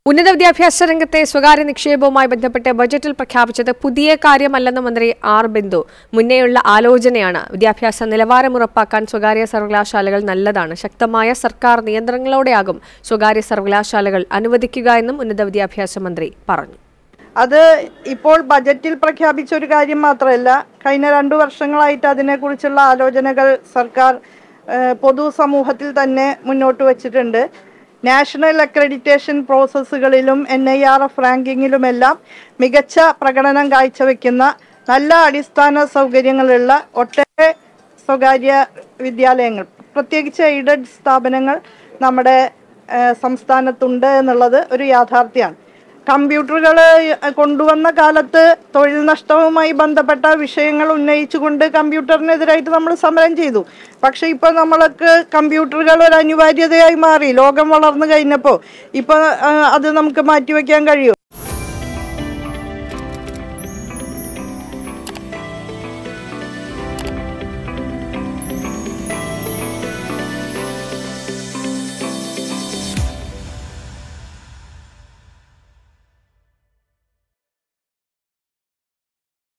ഉന്നത വിദ്യാഭ്യാസ രംഗത്തെ സ്വകാര്യ നിക്ഷേപവുമായി ബന്ധപ്പെട്ട് ബജറ്റിൽ പ്രഖ്യാപിച്ചത് പുതിയ കാര്യമല്ലെന്ന് മന്ത്രി ആർ ബിന്ദു മുന്നേയുള്ള ആലോചനയാണ് വിദ്യാഭ്യാസ നിലവാരം ഉറപ്പാക്കാൻ സ്വകാര്യ സർവകലാശാലകൾ നല്ലതാണ് ശക്തമായ സർക്കാർ നിയന്ത്രണങ്ങളോടെയാകും സ്വകാര്യ സർവകലാശാലകൾ അനുവദിക്കുക എന്നും ഉന്നത വിദ്യാഭ്യാസ മന്ത്രി പറഞ്ഞു അത് ഇപ്പോൾ ബജറ്റിൽ പ്രഖ്യാപിച്ച ഒരു കാര്യം മാത്രമല്ല കഴിഞ്ഞ രണ്ടു വർഷങ്ങളായിട്ട് അതിനെക്കുറിച്ചുള്ള ആലോചനകൾ സർക്കാർ ഏഹ്, പൊതുസമൂഹത്തിൽ തന്നെ മുന്നോട്ട് വച്ചിട്ടുണ്ട് നാഷണൽ അക്രഡിറ്റേഷൻ പ്രോസസ്സുകളിലും എൻ ഐ ആർ എഫ് റാങ്കിങ്ങിലുമെല്ലാം മികച്ച പ്രകടനം കാഴ്ചവെക്കുന്ന നല്ല അടിസ്ഥാന സൗകര്യങ്ങളുള്ള ഒട്ടേറെ സ്വകാര്യ വിദ്യാലയങ്ങൾ പ്രത്യേകിച്ച് എയ്ഡഡ് സ്ഥാപനങ്ങൾ നമ്മുടെ ഏഹ്, സംസ്ഥാനത്തുണ്ട് എന്നുള്ളത് ഒരു യാഥാർത്ഥ്യമാണ് കമ്പ്യൂട്ടറുകൾ കൊണ്ടുവന്ന കാലത്ത് തൊഴിൽ നഷ്ടവുമായി ബന്ധപ്പെട്ട വിഷയങ്ങൾ ഉന്നയിച്ചുകൊണ്ട് കമ്പ്യൂട്ടറിനെതിരായിട്ട് നമ്മൾ സമരം ചെയ്തു പക്ഷെ ഇപ്പോൾ നമ്മൾക്ക് കമ്പ്യൂട്ടറുകൾ ഒരു അനിവാര്യതയായി മാറി ലോകം വളർന്നു കഴിഞ്ഞപ്പോൾ ഇപ്പോൾ അത് നമുക്ക് മാറ്റിവെക്കാൻ കഴിയും